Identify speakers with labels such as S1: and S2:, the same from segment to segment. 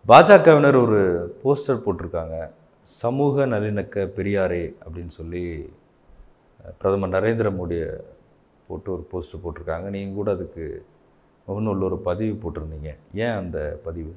S1: பாஜகவினர் ஒரு போஸ்டர் போட்டிருக்காங்க சமூக நல்லிணக்க பெரியாரே அப்படின்னு சொல்லி அஹ், பிரதமர் நரேந்திர மோடியை போட்டு ஒரு போஸ்டர் போட்டிருக்காங்க நீங்கள் கூட அதுக்கு முகநூலில் ஒரு பதிவு போட்டிருந்தீங்க ஏன் அந்த பதிவு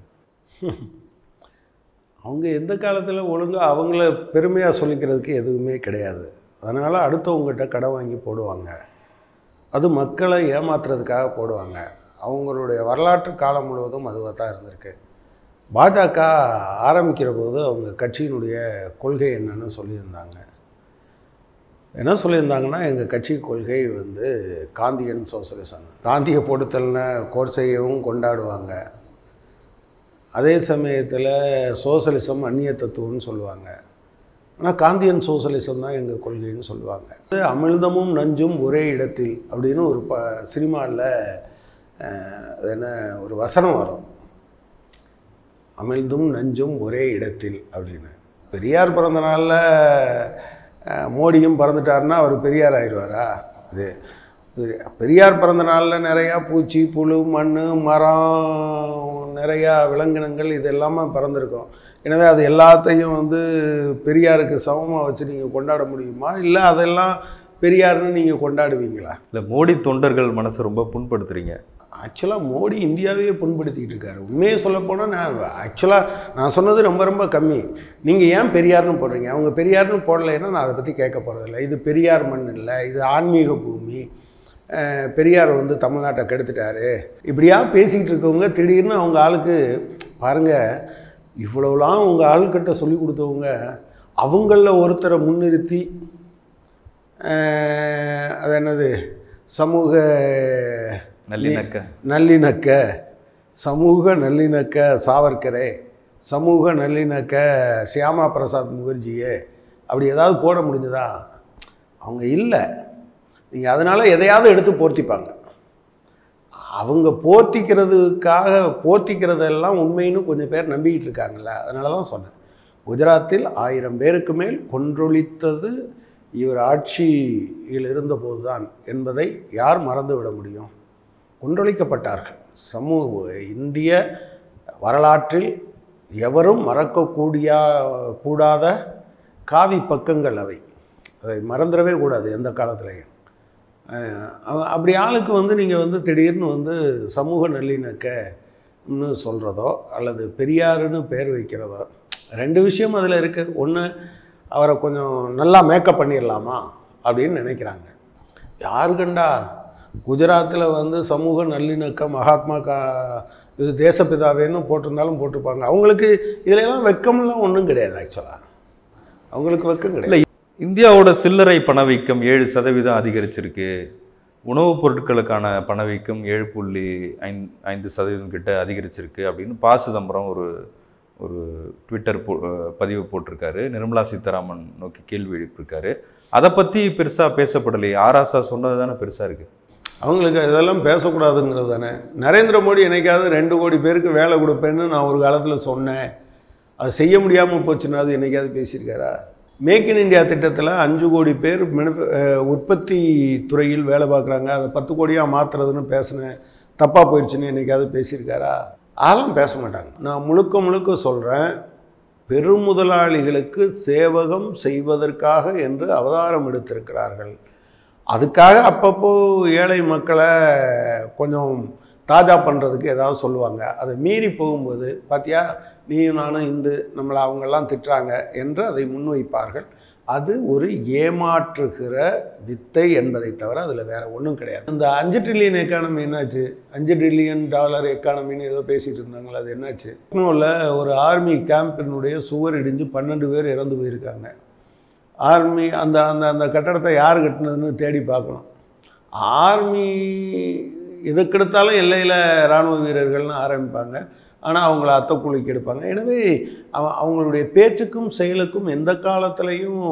S2: அவங்க எந்த காலத்தில் ஒழுங்காக அவங்கள பெருமையாக சொல்லிக்கிறதுக்கு எதுவுமே கிடையாது அதனால் அடுத்தவங்ககிட்ட கடன் வாங்கி போடுவாங்க அது மக்களை ஏமாத்துறதுக்காக போடுவாங்க அவங்களுடைய வரலாற்று காலம் முழுவதும் அதுவாக தான் இருந்திருக்கு பாஜக ஆரம்பிக்கிற போது அவங்க கட்சியினுடைய கொள்கை என்னன்னு சொல்லியிருந்தாங்க என்ன சொல்லியிருந்தாங்கன்னா எங்கள் கட்சி கொள்கை வந்து காந்தியன் சோசலிசம் காந்தியை பொடுத்தல்ன கோட்சையவும் கொண்டாடுவாங்க அதே சமயத்தில் சோசலிசம் அந்நிய தத்துவம்னு சொல்லுவாங்க ஆனால் காந்தியன் சோசலிசம் தான் எங்கள் கொள்கைன்னு சொல்லுவாங்க அது அமிழ்தமும் நஞ்சும் ஒரே இடத்தில் அப்படின்னு ஒரு ப சினிமாவில் அது என்ன ஒரு வசனம் வரும் அமிழ்தும் நஞ்சும் ஒரே இடத்தில் அப்படின்னு பெரியார் பிறந்த நாளில் அஹ், மோடியும் பிறந்துட்டாருன்னா அவர் பெரியார் ஆயிடுவாரா அது பெரி- பெரியார் பிறந்த நாளில் நிறையா பூச்சி புழு மண் மரம் நிறையா விலங்கினங்கள் இது எல்லாமே பிறந்திருக்கும் எனவே அது எல்லாத்தையும் வந்து பெரியாருக்கு சமமாக வச்சு நீங்கள் கொண்டாட முடியுமா இல்லை அதெல்லாம் பெரியார்னு நீங்கள் கொண்டாடுவீங்களா
S1: இல்லை மோடி தொண்டர்கள் மனசை ரொம்ப புண்படுத்துறீங்க
S2: ஆக்சுவலாக மோடி இந்தியாவையே புண்படுத்திக்கிட்டு இருக்காரு உண்மையை சொல்லப்போனால் நான் ஆக்சுவலாக நான் சொன்னது ரொம்ப ரொம்ப கம்மி நீங்கள் ஏன் பெரியார்னு போடுறீங்க அவங்க பெரியார்னு போடலைன்னா நான் அதை பற்றி கேட்க போகிறதில்ல இது பெரியார் மண் இல்லை இது ஆன்மீக பூமி அஹ், பெரியார் வந்து தமிழ்நாட்டை கெடுத்துட்டாரு இப்படியா பேசிக்கிட்டு இருக்கவங்க திடீர்னு அவங்க ஆளுக்கு பாருங்கள் இவ்வளோலாம் உங்கள் ஆளுக்கிட்ட சொல்லி கொடுத்தவங்க அவங்களில் ஒருத்தரை முன்னிறுத்தி அஹ், அது என்னது சமூக
S1: நல்லிணக்க
S2: நல்லிணக்க சமூக நல்லிணக்க சாவர்கரே சமூக நல்லிணக்க சியாமா பிரசாத் முகர்ஜியே அப்படி ஏதாவது போட முடிஞ்சதா அவங்க இல்லை நீங்கள் அதனால் எதையாவது எடுத்து போர்த்திப்பாங்க அவங்க போர்த்திக்கிறதுக்காக போர்த்திக்கிறதெல்லாம் உண்மைன்னு கொஞ்சம் பேர் நம்பிக்கிட்டு இருக்காங்கல்ல அதனால தான் சொன்னேன் குஜராத்தில் ஆயிரம் பேருக்கு மேல் கொன்றொழித்தது இவர் ஆட்சியில் இருந்தபோது தான் என்பதை யார் மறந்து விட முடியும் கொன்றொழிக்கப்பட்டார்கள் சமூக இந்திய வரலாற்றில் எவரும் மறக்கக்கூடிய கூடாத காவி பக்கங்கள் அவை அதை மறந்துடவே கூடாது எந்த காலத்துலையும் அஹ் அவ- அப்படி ஆளுக்கு வந்து நீங்கள் வந்து திடீர்னு வந்து சமூக நல்லிணக்கன்னு சொல்கிறதோ அல்லது பெரியாருன்னு பேர் வைக்கிறதோ ரெண்டு விஷயம் அதில் இருக்குது ஒன்று அவரை கொஞ்சம் நல்லா மேக்கப் பண்ணிடலாமா அப்படின்னு நினைக்கிறாங்க யாரு கண்டா குஜராத்தில் வந்து சமூக நல்லிணக்கம் மகாத்மா கா இது தேசப்பிதாவேன்னு போட்டிருந்தாலும் போட்டிருப்பாங்க அவங்களுக்கு இதுல எல்லாம் வெக்கம்லாம் ஒன்றும் கிடையாது ஆக்சுவலாக அவங்களுக்கு வெக்கம் கிடையாது
S1: இல்லை இந்தியாவோட சில்லறை பணவீக்கம் ஏழு சதவீதம் அதிகரிச்சிருக்கு உணவுப் பொருட்களுக்கான பணவீக்கம் ஏழு புள்ளி ஐந்து ஐந்து சதவீதம் கிட்ட அதிகரிச்சிருக்கு அப்படின்னு ப சிதம்பரம் ஒரு ஒரு ட்விட்டர் போ அஹ் பதிவு போட்டிருக்காரு நிர்மலா சீதாராமன் நோக்கி கேள்வி எழுப்பியிருக்காரு அதை பற்றி பெருசாக பேசப்படலையே ஆராசா சொன்னது தானே பெருசாக இருக்குது
S2: அவங்களுக்கு இதெல்லாம் பேசக்கூடாதுங்கிறது தானே நரேந்திர மோடி என்னைக்காவது ரெண்டு கோடி பேருக்கு வேலை கொடுப்பேன்னு நான் ஒரு காலத்தில் சொன்னேன் அது செய்ய முடியாமல் போச்சுன்னா அது என்னைக்காவது பேசியிருக்காரா மேக் இன் இந்தியா திட்டத்தில் அஞ்சு கோடி பேர் மெனு- அஹ் உற்பத்தி துறையில் வேலை பார்க்குறாங்க அதை பத்து கோடியாக மாற்றுறதுன்னு பேசினேன் தப்பாக போயிடுச்சுன்னு என்னைக்காவது பேசியிருக்காரா அதெல்லாம் பேச மாட்டாங்க நான் முழுக்க முழுக்க சொல்கிறேன் பெருமுதலாளிகளுக்கு சேவகம் செய்வதற்காக என்று அவதாரம் எடுத்திருக்கிறார்கள் அதுக்காக அப்பப்போ ஏழை மக்களை கொஞ்சம் தாஜா பண்ணுறதுக்கு ஏதாவது சொல்லுவாங்க அதை மீறி போகும்போது பாத்தியா நீயும் நானும் இந்து நம்மளை அவங்கெல்லாம் திட்டுறாங்க என்று அதை முன்வைப்பார்கள் அது ஒரு ஏமாற்றுகிற வித்தை என்பதை தவிர அதில் வேற ஒன்றும் கிடையாது இந்த அஞ்சு ட்ரில்லியன் எக்கானமி என்னாச்சு அஞ்சு ட்ரில்லியன் டாலர் எக்கானமின்னு ஏதோ பேசிகிட்டு இருந்தாங்களே அது என்னாச்சு இன்னும் ஒரு ஆர்மி கேம்பினுடைய சுவர் இடிஞ்சு பன்னெண்டு பேர் இறந்து போயிருக்காங்க ஆர்மி அந்த அந்த அந்த கட்டடத்தை யார் கட்டினதுன்னு தேடி பார்க்கணும் ஆர்மி எதுக்கெடுத்தாலும் எல்லையில் இராணுவ வீரர்கள்னு ஆரம்பிப்பாங்க ஆனால் அவங்கள அத்தக்குழிக்கு எடுப்பாங்க எனவே அவ- அவங்களுடைய பேச்சுக்கும் செயலுக்கும் எந்த காலத்துலேயும்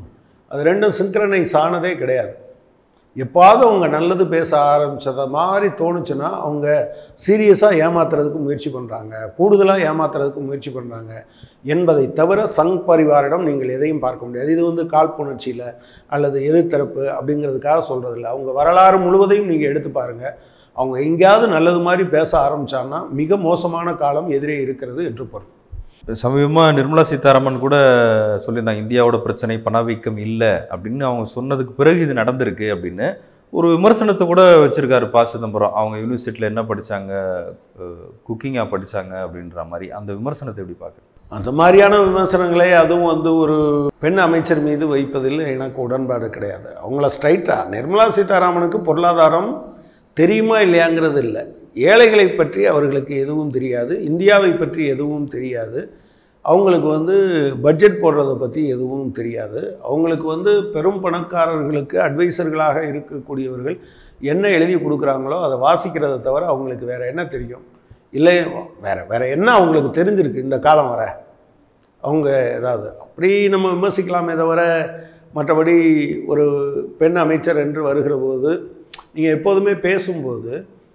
S2: அது ரெண்டும் சிங்க்ரனைஸ் ஆனதே கிடையாது எப்பாவது அவங்க நல்லது பேச ஆரம்பிச்சத மாதிரி தோணுச்சுன்னா அவங்க சீரியஸாக ஏமாத்துறதுக்கு முயற்சி பண்ணுறாங்க கூடுதலாக ஏமாத்துறதுக்கு முயற்சி பண்ணுறாங்க என்பதை தவிர சங் பரிவாரிடம் நீங்கள் எதையும் பார்க்க முடியாது இது வந்து காழ்ப்புணர்ச்சியில் அல்லது எதிர்த்தரப்பு அப்படிங்கிறதுக்காக சொல்கிறதில்ல அவங்க வரலாறு முழுவதையும் நீங்கள் எடுத்து பாருங்கள் அவங்க எங்கேயாவது நல்லது மாதிரி பேச ஆரம்பிச்சாங்கன்னா மிக மோசமான காலம் எதிரே இருக்கிறது என்று பொருள்
S1: சமீபமாக நிர்மலா சீதாராமன் கூட சொல்லியிருந்தாங்க இந்தியாவோட பிரச்சனை பணவீக்கம் இல்லை அப்படின்னு அவங்க சொன்னதுக்கு பிறகு இது நடந்திருக்கு அப்படின்னு ஒரு விமர்சனத்தை கூட வச்சிருக்காரு ப சிதம்பரம் அவங்க யூனிவர்சிட்டியில் என்ன படிச்சாங்க குக்கிங்காக படிச்சாங்க அப்படின்ற மாதிரி அந்த விமர்சனத்தை எப்படி பார்க்குறேன்
S2: அந்த மாதிரியான விமர்சனங்களை அதுவும் வந்து ஒரு பெண் அமைச்சர் மீது வைப்பதில் எனக்கு உடன்பாடு கிடையாது அவங்கள ஸ்ட்ரைட்டாக நிர்மலா சீதாராமனுக்கு பொருளாதாரம் தெரியுமா இல்லையாங்கிறது இல்லை ஏழைகளை பற்றி அவர்களுக்கு எதுவும் தெரியாது இந்தியாவை பற்றி எதுவும் தெரியாது அவங்களுக்கு வந்து பட்ஜெட் போடுறதை பற்றி எதுவும் தெரியாது அவங்களுக்கு வந்து பெரும் பணக்காரர்களுக்கு அட்வைசர்களாக இருக்கக்கூடியவர்கள் என்ன எழுதி கொடுக்குறாங்களோ அதை வாசிக்கிறதை தவிர அவங்களுக்கு வேறு என்ன தெரியும் இல்லை வேற வேற என்ன அவங்களுக்கு தெரிஞ்சிருக்கு இந்த காலம் வர அவங்க ஏதாவது அப்படி நம்ம விமர்சிக்கலாமே தவிர மற்றபடி ஒரு பெண் அமைச்சர் என்று வருகிற போது நீங்கள் எப்போதுமே பேசும்போது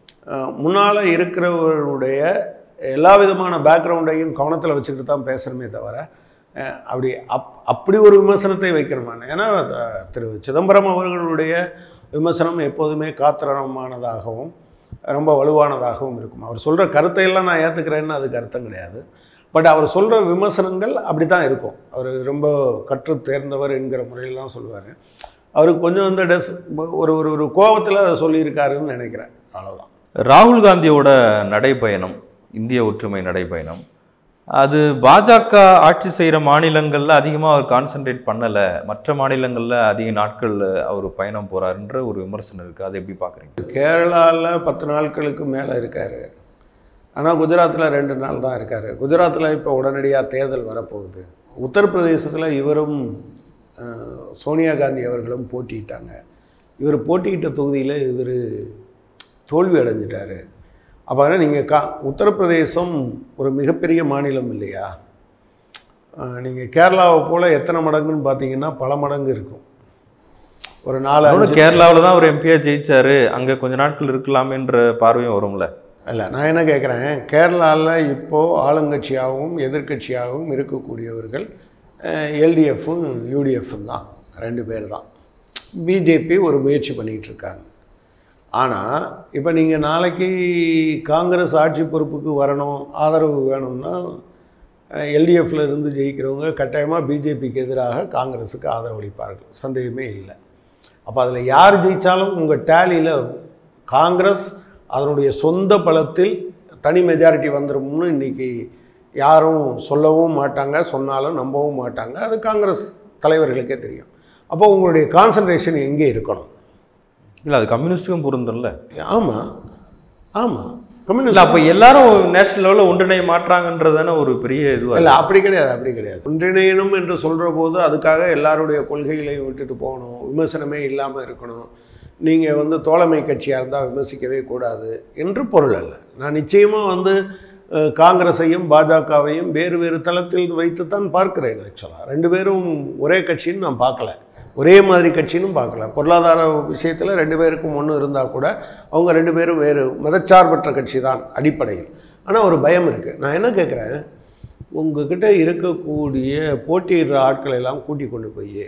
S2: முன்னால் இருக்கிறவருடைய எல்லா விதமான பேக்ரவுண்டையும் கவனத்தில் வச்சுக்கிட்டு தான் பேசுகிறோமே தவிர அஹ், அப்படி அப் அப்படி ஒரு விமர்சனத்தை வைக்கணுமான ஏன்னா அஹ், திரு சிதம்பரம் அவர்களுடைய விமர்சனம் எப்போதுமே காத்திரமானதாகவும் ரொம்ப வலுவானதாகவும் இருக்கும் அவர் சொல்கிற கருத்தையெல்லாம் நான் ஏற்றுக்கிறேன்னு அதுக்கு அர்த்தம் கிடையாது பட் அவர் சொல்கிற விமர்சனங்கள் அப்படி தான் இருக்கும் அவர் ரொம்ப கற்று தேர்ந்தவர் என்கிற முறையிலாம் சொல்லுவார் அவருக்கு கொஞ்சம் வந்து டெஸ் ஒரு ஒரு ஒரு கோபத்தில் அதை சொல்லியிருக்காருன்னு நினைக்கிறேன் அவ்வளோதான்
S1: ராகுல் காந்தியோட நடைப்பயணம் இந்திய ஒற்றுமை நடைப்பயணம் அது பாஜக ஆட்சி செய்கிற மாநிலங்களில் அதிகமாக அவர் கான்சென்ட்ரேட் பண்ணலை மற்ற மாநிலங்களில் அதிக நாட்கள் அவர் பயணம் போகிறாருன்ற ஒரு விமர்சனம் இருக்குது அதை எப்படி பார்க்குறீங்க
S2: கேரளாவில் பத்து நாட்களுக்கு மேலே இருக்கார் ஆனால் குஜராத்தில் ரெண்டு நாள் தான் இருக்கார் குஜராத்தில் இப்போ உடனடியாக தேர்தல் வரப்போகுது உத்தரப்பிரதேசத்தில் இவரும் அஹ், சோனியா காந்தி அவர்களும் போட்டியிட்டாங்க இவர் போட்டியிட்ட தொகுதியில் இவர் தோல்வி அடைஞ்சிட்டாரு அப்போ நீங்கள் கா உத்தரப்பிரதேசம் ஒரு மிகப்பெரிய மாநிலம் இல்லையா நீங்கள் கேரளாவை போல் எத்தனை மடங்குன்னு பார்த்தீங்கன்னா பல மடங்கு இருக்கும் ஒரு நாலு அஞ்சு
S1: கேரளாவில் தான் அவர் எம்பியாக ஜெயிச்சாரு அங்கே கொஞ்ச நாட்கள் இருக்கலாமேன்ற பார்வையும் வரும்ல
S2: இல்லை நான் என்ன கேட்குறேன் கேரளாவில் இப்போது ஆளுங்கட்சியாகவும் எதிர்க்கட்சியாகவும் இருக்கக்கூடியவர்கள் எல்டிஎஃப்பும் யூடிஎஃப்பும் தான் ரெண்டு பேர் தான் பிஜேபி ஒரு முயற்சி பண்ணிகிட்டு இருக்காங்க ஆனால் இப்போ நீங்கள் நாளைக்கு காங்கிரஸ் ஆட்சி பொறுப்புக்கு வரணும் ஆதரவு வேணும்னா எல்டிஎஃப்ல இருந்து ஜெயிக்கிறவங்க கட்டாயமாக பிஜேபிக்கு எதிராக காங்கிரஸுக்கு ஆதரவு அளிப்பார்கள் சந்தேகமே இல்லை அப்போ அதில் யார் ஜெயித்தாலும் உங்கள் டேலியில் காங்கிரஸ் அதனுடைய சொந்த பலத்தில் தனி மெஜாரிட்டி வந்துரும்னு இன்றைக்கி யாரும் சொல்லவும் மாட்டாங்க சொன்னாலும் நம்பவும் மாட்டாங்க அது காங்கிரஸ் தலைவர்களுக்கே தெரியும் அப்போ உங்களுடைய கான்சன்ட்ரேஷன் எங்கே இருக்கணும்
S1: இல்லை அது கம்யூனிஸ்ட்டுக்கும் பொருந்தும்ல
S2: ஆமாம் ஆமாம்
S1: இல்லை
S2: கம்யூனிஸ்ட்
S1: அப்போ எல்லாரும் நேஷனல் லெவலில் ஒன்றிணைய மாற்றாங்கன்றதானே ஒரு பெரிய இதுவாக
S2: இல்லை அப்படி கிடையாது அப்படி கிடையாது ஒன்றிணையணும் என்று சொல்கிற போது அதுக்காக எல்லாருடைய கொள்கைகளையும் விட்டுட்டு போகணும் விமர்சனமே இல்லாமல் இருக்கணும் நீங்கள் வந்து தோழமை கட்சியாக இருந்தால் விமர்சிக்கவே கூடாது என்று பொருள் அல்ல நான் நிச்சயமாக வந்து அஹ், காங்கிரஸையும் பாஜகவையும் வேறு வேறு தளத்தில் வைத்து தான் பார்க்கிறேன் ஆக்சுவலாக ரெண்டு பேரும் ஒரே கட்சின்னு நான் பார்க்கல ஒரே மாதிரி கட்சின்னு பார்க்கல பொருளாதார விஷயத்தில் ரெண்டு பேருக்கும் ஒன்று இருந்தால் கூட அவங்க ரெண்டு பேரும் வேறு மதச்சார்பற்ற கட்சி தான் அடிப்படையில் ஆனால் ஒரு பயம் இருக்குது நான் என்ன கேட்குறேன் உங்ககிட்ட இருக்கக்கூடிய போட்டியிடுற ஆட்களை எல்லாம் கூட்டி கொண்டு போய்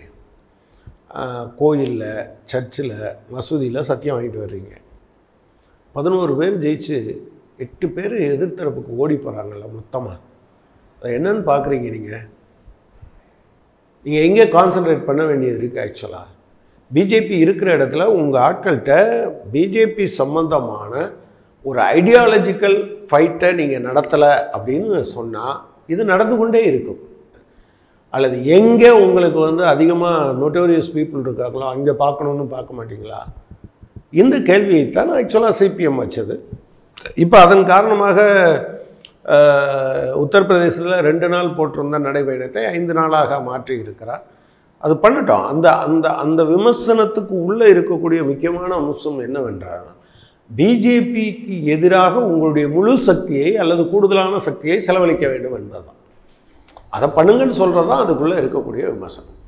S2: கோயிலில் சர்ச்சில் மசூதியில் சத்தியம் வாங்கிட்டு வர்றீங்க பதினோரு பேர் ஜெயிச்சு எட்டு பேர் எதிர்த்தரப்புக்கு ஓடி போகிறாங்கல்ல மொத்தமாக அது என்னன்னு பார்க்குறீங்க நீங்கள் நீங்கள் எங்கே கான்சென்ட்ரேட் பண்ண வேண்டியது இருக்குது ஆக்சுவலாக பிஜேபி இருக்கிற இடத்துல உங்கள் ஆட்கள்கிட்ட பிஜேபி சம்பந்தமான ஒரு ஐடியாலஜிக்கல் ஃபைட்டை நீங்கள் நடத்தலை அப்படின்னு சொன்னால் இது நடந்து கொண்டே இருக்கும் அல்லது எங்கே உங்களுக்கு வந்து அதிகமாக நோட்டோரியஸ் பீப்புள் இருக்காங்களோ அங்கே பார்க்கணுன்னு பார்க்க மாட்டீங்களா இந்த கேள்வியைத்தான் ஆக்சுவலாக சிபிஎம் வச்சது இப்போ அதன் காரணமாக அஹ், உத்தரப்பிரதேசத்தில் ரெண்டு நாள் போட்டிருந்த நடைபயணத்தை ஐந்து நாளாக மாற்றி இருக்கிறார் அது பண்ணட்டும் அந்த அந்த அந்த விமர்சனத்துக்கு உள்ளே இருக்கக்கூடிய முக்கியமான அம்சம் என்னவென்றால் பிஜேபிக்கு எதிராக உங்களுடைய முழு சக்தியை அல்லது கூடுதலான சக்தியை செலவழிக்க வேண்டும் என்பதுதான் அதை பண்ணுங்கன்னு சொல்கிறது தான் அதுக்குள்ளே இருக்கக்கூடிய விமர்சனம்